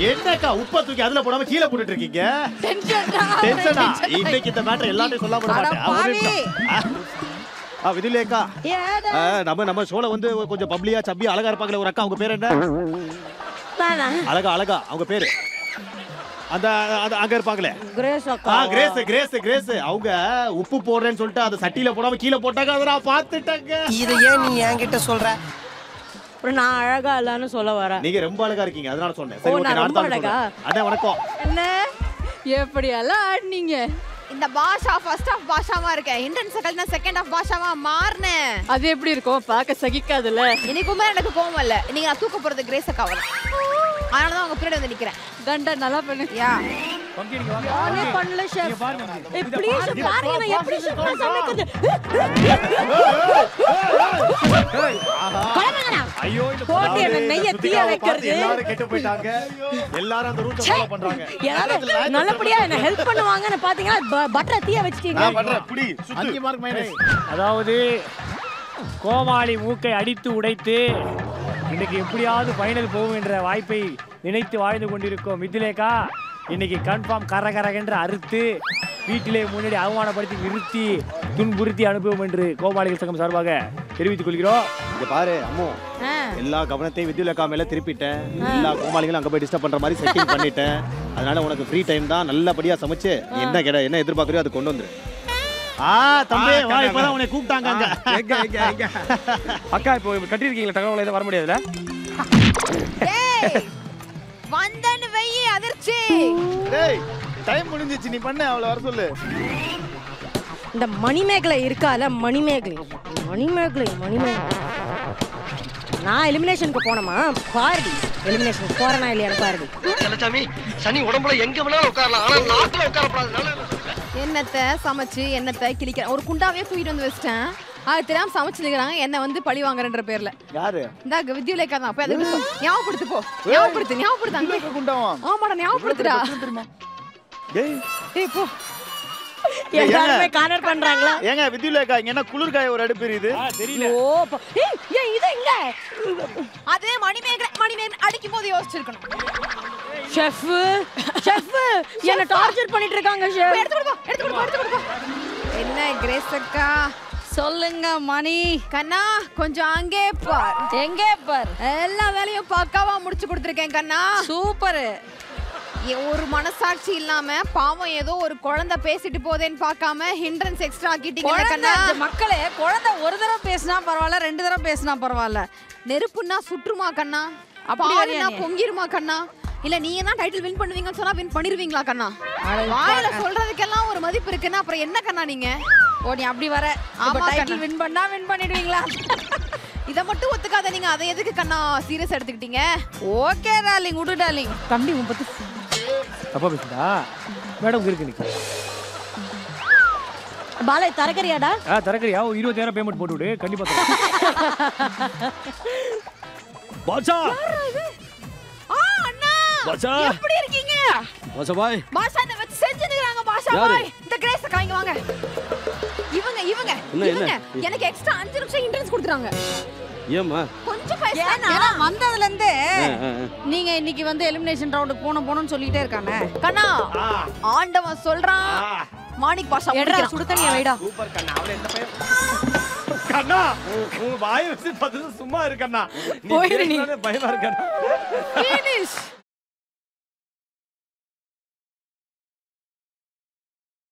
என்னக்கா உப்பை தூக்கி அதுல போடாம கீழே போட்டுட்டு இருக்கீங்க டென்ஷன்டா டென்ஷனா இன்னைக்கு இந்த மேட்டர் எல்லாத்தையும் சொல்லாம விட மாட்டேன் ஆ, ஒரு நிமிஷம். ஆ. ஆ விதிலேக்கா ஏடா ஆ, நம்ம நம்ம ஷோல வந்து கொஞ்சம் பப்ளியா சப்பியா அழகா இருப்பாங்களே ஒரு அக்கா அவங்க பேர் என்ன தானா அழகா அழகா அவங்க பேரு அந்த அந்த- அங்க இருப்பாங்களே கிரேஸ் ஆ அக்கா கிரேஸ் கிரேஸ் கிரேஸ் அவங்க உப்பு போடுறேன்னு சொல்லிட்டு அதை சட்டியில போடாம கீழே போட்டாங்க அதை நான் பார்த்துட்டேங்க இதை ஏன் நீ என்கிட்ட சொல்ற அப்புறம் நான் அழகா இல்லன்னு சொல்ல வரேன் நீங்க ரொம்ப அழகா இருக்கீங்க அதனால சொன்னேன் ஓ, சரி ஓகே நான் நான் ரொம்ப அடுத்த ஆள் அழகா? சொல்றேன். அண்ணே வணக்கம் என்ன எப்படி எல்லாம் ஆடினீங்க இந்த பாஷா ஃபர்ஸ்ட் ஆஃப் பாஷாவா இருக்கேன் இன்டர்ன் செகண்ட் செகண்ட் ஆஃப் பாஷாவா மாறினேன் அது எப்படி இருக்கும் பார்க்க சகிக்காதுல்ல இன்னைக்குமே எனக்கு கோவம் இல்ல இன்னைக்கு நான் தூக்க போறது கிரேஸ் அக்காவை தான் அதனால தான் உங்க பின்னாடி வந்து நிக்கிறேன் தண்டா நல்லா பண்ணு யா நானே பண்ணல ஷெஃப் ஏய் ப்ளீஸ் பாருங்க நான் எப்படி ஷெஃப் சமைக்கிறது ஐயோ இந்த போட்டு என்ன நெய்ய தீய சுத்திகாவை பார்த்து வைக்கிறது. எல்லாரும் கெட்டு போயிட்டாங்க எல்லாரும் அந்த ரூட்டை ஃபாலோ பண்றாங்க யாராவது நல்லபடியா என்ன ஹெல்ப் பண்ணுவாங்கன்னு பாத்தீங்கன்னா பட்டரை தீய வச்சிட்டீங்க பண்றேன் புடி அஞ்சு மார்க் மைனஸ் அதாவது கோமாளி மூக்கை அடித்து உடைத்து இன்னைக்கு எப்படியாவது ஃபைனல் போகும் என்ற வாய்ப்பை நினைத்து வாழ்ந்து கொண்டிருக்கோம் மிதிலேக்கா இன்னைக்கு கன்ஃபார்ம் கரகரகென்று அறுத்து வீட்டிலே முன்னாடி அவமானப்படுத்தி நிறுத்தி துன்புறுத்தி அனுப்புவோம் என்று கோமாளிகள் சங்கம் சார்பாக தெரிவித்துக் கொள்கிறோம் இங்க பாரு அம்மு எல்லா கவனத்தையும் வித்யுலக்கா மேல திருப்பிட்டேன் எல்லா கோமாளிகளும் அங்க போய் டிஸ்டர்ப் பண்ற மாதிரி செட்டிங் பண்ணிட்டேன் அதனால உனக்கு ஃப்ரீ டைம் தான் நல்லபடியா சமைச்சு நீ என்ன கேட என்ன எதிர்பார்க்கறியோ அது கொண்டு வந்துரு ஆ தம்பி வா இப்பதான் உன்னை கூப்பிட்டாங்க அங்க எங்க எங்க எங்க அக்கா இப்போ கட்டியிருக்கீங்களா தகவல் எதுவும் வர முடியாதுல்ல டேய் வந்தன்னு வெயி அதிர்ச்சி டேய் டைம் முடிஞ்சிச்சு நீ பண்ணு அவள வர சொல்லு இந்த மணிமேகலை இருக்கால மணிமேகலை மணிமேகலை மணிமேகலை நான் எலிமினேஷனுக்கு போனோமா பாருடி எலிமினேஷன் போறேனா இல்லையான்னு பாருடி செல்லச்சாமி சனி உடம்புல எங்க வேணாலும் உட்காரலாம் ஆனா நாட்டுல உட்காரப்படாது என்னத்தை சமைச்சு என்னத்தை கிளிக்கிறேன் ஒரு குண்டாவே தூக்கிட்டு வந்து வச்சிட்டேன் அது தெரியாம சமைச்சிருக்கிறாங்க என்ன வந்து பழி வாங்குறன்ற பேர்ல யாரு இந்த வித்யுலேக்கா தான் போய் அதுக்கு சொல். ஞாபகப்படுத்து போ ஞாபகப்படுத்து ஞாபகப்படுத்து அங்க குண்டாவா ஆமாடா ஞாபகப்படுத்துடா டேய் ஏய் போ எல்லாருமே கார்னர் பண்றாங்களா ஏங்க வித்யுலேக்கா இங்க என்ன குளிர்காய ஒரு அடுப்பு எரியுது தெரியல ஓ ப- ஏய் ஏய் இது இங்க அதே மணிமேகலை மணிமேகலை அடிக்கும் போது யோசிச்சிருக்கணும் ஷெஃப் ஷெஃப் என்ன டார்ச்சர் பண்ணிட்டு இருக்காங்க போய் ஷெஃப் எடுத்து கொடுப்பா எடுத்து கொடுப்பா எடுத்து கொடுப்பா என்ன கிரேஸ் அக்கா சொல்லுங்க மணி கண்ணா கொஞ்சம் அங்கே பார் எங்கே பார் எல்லா வேலையும் பக்காவா முடிச்சு கொடுத்துருக்கேன் கண்ணா சூப்பர் ஏ, ஒரு மனசாட்சி இல்லாம பாவம் ஏதோ ஒரு குழந்தை பேசிட்டு போதேன்னு பார்க்காம ஹிண்ட்ரன்ஸ் எக்ஸ்ட்ரா ஆக்கிட்டீங்க குழந்தை கண்ணா மக்களே குழந்தை ஒரு தடவை பேசினா பரவாயில்ல ரெண்டு தடவை பேசினா பரவாயில்ல நெருப்புன்னா சுற்றுமா கண்ணா அப்படி பாலுனா வரியா நீ? பொங்கிருமா கண்ணா இல்ல நீங்க தான் டைட்டில் வின் பண்ணுவீங்கன்னு சொன்னா வின் பண்ணிருவீங்களா கண்ணா வாயில சொல்றதுக்கெல்லாம் ஒரு மதிப்பு இருக்குன்னா அப்புறம் என்ன கண்ணா நீங்க ஓ நீ அப்படி வர ஆமா, ஆமா டைட்டில் கண்ணா. வின் பண்ணா வின் பண்ணிடுவீங்களா இத மட்டும் ஒத்துக்காத நீங்க அதை எதுக்கு கண்ணா சீரியஸ் எடுத்துக்கிட்டீங்க ஓகே டார்லிங் விடு டார்லிங் தம்பி உன் பத்தி தப்பா பேசுதா மேடம் இருக்கு நிக்க பாலை தரக்கறியாடா ஆ தரக்கறியா ஒரு இருபத்தாயிரம் பேமெண்ட் போட்டு விடு கண்டிப்பா தரேன். பாட்ஷா ஆ அண்ணா பாட்ஷா எப்படி இருக்கீங்க பாஷா பாய் பாஷா இந்த வச்சு செஞ்சுக்கிறாங்க பாஷா யாரு? பாய் இந்த கிரேஸ் காய்ங்க வாங்க இவங்க இவங்க என்ன, இவங்க என்ன? எனக்கு எக்ஸ்ட்ரா அஞ்சு நிமிஷம் இன்டர்ன்ஸ் கொடுத்துறாங்க ஏம்மா கொஞ்சம் பேச ஏன்னா வந்ததுல இருந்தே ஆ, ஆ, ஆ. நீங்க இன்னைக்கு வந்து எலிமினேஷன் ரவுண்டுக்கு போன போனோம்னு சொல்லிட்டே இருக்கானே கண்ணா ஆண்டவன் சொல்றான் மாணிக் பாஷா எட்ரா முடிக்கிறான். சுடு தண்ணியை வைடா சூப்பர் கண்ணா அவளை எந்த பையன் கண்ணா உங்க வாய் வச்சு பார்த்து சும்மா இருக்கண்ணா போயிரு நீ. பயமா இருக்கண்ணா Finish.